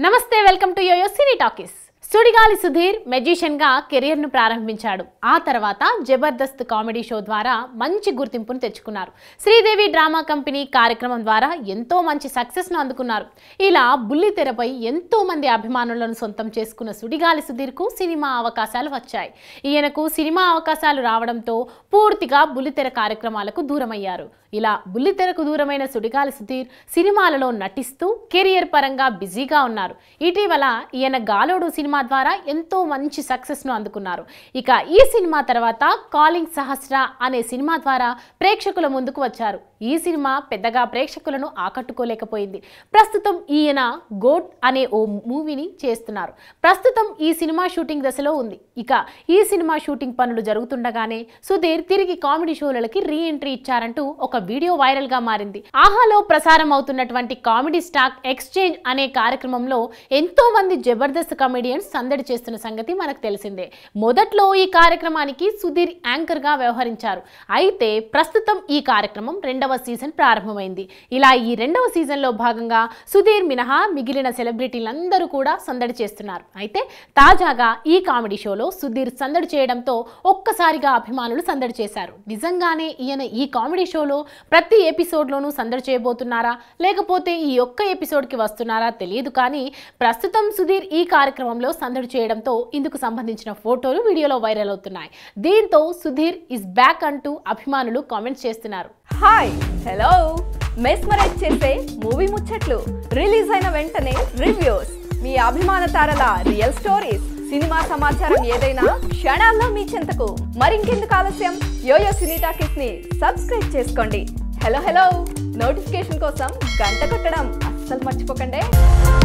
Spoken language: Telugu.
నమస్తే welcome to YoYo Cine Talkies Sudigali Sudheer magician గా కెరియర్ ను ప్రారంభించాడు ఆ తర్వాత జబర్దస్త్ కామెడీ షో ద్వారా మంచి గుర్తింపును తెచ్చుకున్నారు శ్రీదేవి డ్రామా కంపెనీ కార్యక్రమం ద్వారా ఎంతో మంచి సక్సెస్ ను అందుకున్నారు ఇలా బుల్లి తెరపై ఎంతో మంది అభిమానులను సొంతం చేసుకున్న సుడిగాలి సుధీర్ కు సినిమా అవకాశాలు వచ్చాయి ఈయనకు సినిమా అవకాశాలు రావడంతో పూర్తిగా బుల్లితెర కార్యక్రమాలకు దూరమయ్యారు ఇలా బుల్లితెరకు దూరమైన సుడిగాలి సుధీర్ సినిమాలలో నటిస్తూ కెరియర్ పరంగా బిజీగా ఉన్నారు ఇటీవల ఈయన గాలోడు సినిమా ద్వారా ఎంతో మంచి సక్సెస్ను అందుకున్నారు ఇక ఈ సినిమా తర్వాత కాలింగ్ సహస్ర అనే సినిమా ద్వారా ప్రేక్షకుల ముందుకు వచ్చారు ఈ సినిమా పెద్దగా ప్రేక్షకులను ఆకట్టుకోలేకపోయింది ప్రస్తుతం ఈయన గోట్ అనే ఓ మూవీని చేస్తున్నారు ప్రస్తుతం ఈ సినిమా షూటింగ్ దశలో ఉంది ఇక ఈ సినిమా షూటింగ్ పనులు జరుగుతుండగానే సుధీర్ తిరిగి కామెడీ షోలకి రీ ఎంట్రీ ఇచ్చారంటూ ఒక వీడియో వైరల్ గా మారింది ఆహాలో ప్రసారం అవుతున్నటువంటి కామెడీ స్టాక్ ఎక్స్చేంజ్ అనే కార్యక్రమంలో ఎంతో మంది జబర్దస్త్ కమెడియన్స్ సందడి చేస్తున్న సంగతి మనకు తెలిసిందే మొదట్లో ఈ కార్యక్రమానికి సుధీర్ యాంకర్ గా వ్యవహరించారు అయితే ప్రస్తుతం ఈ కార్యక్రమం రెండవ సీజన్ ప్రారంభమైంది ఇలా ఈ రెండవ సీజన్ లో భాగంగా సుధీర్ మినహా మిగిలిన సెలబ్రిటీలందరూ కూడా సందడి చేస్తున్నారు అయితే తాజాగా ఈ కామెడీ షోలో సుధీర్ సందడి చేయడంతో ఒక్కసారిగా అభిమానులు సందడి చేశారు నిజంగానే ఈయన ఈ కామెడీ షోలో ప్రతి ఎపిసోడ్లోనూ సందడి చేయబోతున్నారా లేకపోతే ఈ ఒక్క ఎపిసోడ్కి వస్తున్నారా తెలియదు కానీ ప్రస్తుతం సుధీర్ ఈ కార్యక్రమంలో సందడి చేయడంతో ఇందుకు సంబంధించిన ఫోటోలు వీడియోలో వైరల్ అవుతున్నాయి దీంతో సుధీర్ ఇస్ బ్యాక్ అంటూ అభిమానులు కామెంట్స్ చేస్తున్నారు హాయ్ హలో మెస్మరైజ్ చేసే మూవీ ముచ్చట్లు రిలీజ్ అయిన వెంటనే రివ్యూస్ మీ అభిమాన తారల రియల్ స్టోరీస్ సినిమా సమాచారం ఏదైనా క్షణాల్లో మీ చెంతకు మరింకెందుకు ఆలస్యం యోయో సినీ టాకీస్ ని సబ్స్క్రైబ్ చేసుకోండి హలో హలో నోటిఫికేషన్ కోసం గంట కొట్టడం అస్సలు మర్చిపోకండి